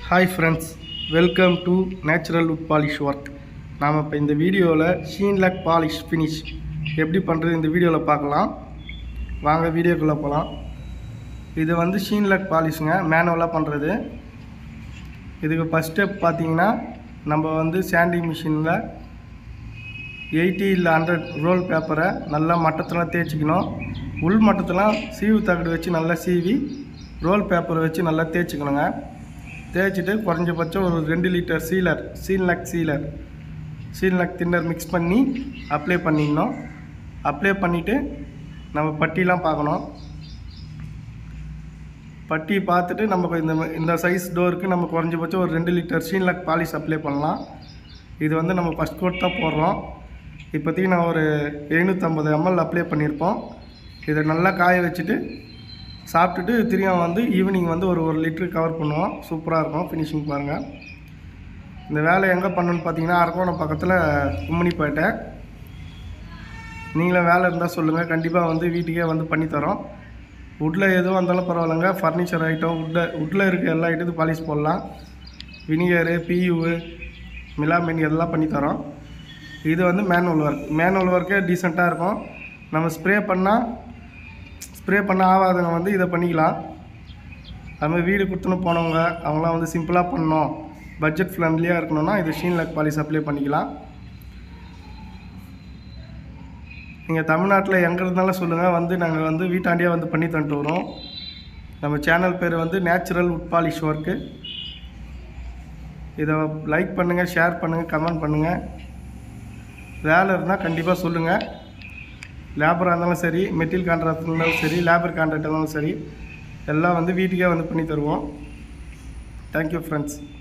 hi friends welcome to natural wood polish work நாம் இப்போ இந்த வீடியோவில் ஷீன் லக் பாலிஷ் ஃபினிஷ் எப்படி பண்ணுறது இந்த வீடியோவில் பார்க்கலாம் வாங்க வீடியோக்குள்ளே போகலாம் இது வந்து ஷீன் லக் பாலிஷுங்க மேனுவலாக பண்ணுறது இதுக்கு ஃபஸ்ட் ஸ்டெப் பார்த்தீங்கன்னா நம்ம வந்து சாண்டிங் மிஷினில் எயிட்டி இல்லை ஹண்ட்ரட் ரோல் பேப்பரை நல்லா மட்டத்தில் தேய்ச்சிக்கணும் உள் மட்டத்தில் சீவு தகடு வச்சு நல்லா சீவி ரோல் பேப்பரை வச்சு நல்லா தேய்ச்சிக்கணுங்க தேய்ச்சிட்டு குறைஞ்சபட்சம் ஒரு ரெண்டு litre sealer Sheenlac sealer Sheenlac thinner mix பண்ணி அப்ளை பண்ணிக்கணும் அப்ளை பண்ணிவிட்டு நம்ம பட்டிலாம் பார்க்கணும் பட்டி பார்த்துட்டு நம்ம இந்த இந்த சைஸ் டோருக்கு நம்ம குறைஞ்சபட்சம் ஒரு ரெண்டு லிட்டர் ஷீன்லக் பாலிஷ் அப்ளை பண்ணலாம் இது வந்து நம்ம ஃபஸ்ட் கோட் தான் போடுறோம் இப்போதைக்கு நான் ஒரு எழுநூற்றம்பது எம்எல் அப்ளை பண்ணியிருப்போம் இதை நல்லா காய வச்சுட்டு சாப்பிட்டுட்டு திரும்ப வந்து ஈவினிங் வந்து ஒரு ஒரு லிட்ரு கவர் பண்ணுவோம் சூப்பராக இருக்கும் ஃபினிஷிங் பாருங்கள் இந்த வேலை எங்கே பண்ணணும்னு பார்த்தீங்கன்னா அரக்கோணம் பக்கத்தில் கும்மினிப்பேட்டை நீங்களும் வேலை இருந்தால் சொல்லுங்கள் கண்டிப்பாக வந்து வீட்டுக்கே வந்து பண்ணித்தரோம் வுட்டில் எதுவும் இருந்தாலும் பரவாயில்லைங்க ஃபர்னிச்சர் ஐட்டம் வுட்டில் வுட்டில் இருக்க எல்லா ஐட்டத்துக்கும் பாலிஷ் போடலாம் வினிகரு பியூவு மிலாமின் எல்லாம் பண்ணித்தரோம் இது வந்து மேனுவல் ஒர்க் மேனுவல் ஒர்க்கே டீசெண்டாக இருக்கும் நம்ம ஸ்ப்ரே பண்ணால் ஸ்ப்ரே பண்ண ஆகாதவங்க வந்து இதை பண்ணிக்கலாம் அதுமாதிரி வீடு கொடுத்துன்னு போனவங்க அவங்களாம் வந்து சிம்பிளாக பண்ணணும் பட்ஜெட் ஃப்ரெண்ட்லியாக இருக்கணும்னா இது ஷீன் லக் பாலிஸ் அப்ளை பண்ணிக்கலாம் நீங்கள் தமிழ்நாட்டில் எங்கே இருந்தாலும் சொல்லுங்கள் வந்து நாங்கள் வந்து வீட்டாண்டியே வந்து பண்ணி தந்துட்டு வரோம் நம்ம சேனல் பேர் வந்து நேச்சுரல் உட் பாலிஷ் ஒர்க்கு இதை லைக் பண்ணுங்கள் ஷேர் பண்ணுங்கள் கமெண்ட் பண்ணுங்கள் வேலை இருந்தால் கண்டிப்பாக சொல்லுங்கள் லேபராக இருந்தாலும் சரி மெட்டீரியல் கான்ட்ராக்ட் இருந்தாலும் சரி லேபர் கான்ட்ராக்ட் இருந்தாலும் சரி எல்லாம் வந்து வீட்டுக்கே வந்து பண்ணி தருவோம் தேங்க்யூ ஃப்ரெண்ட்ஸ்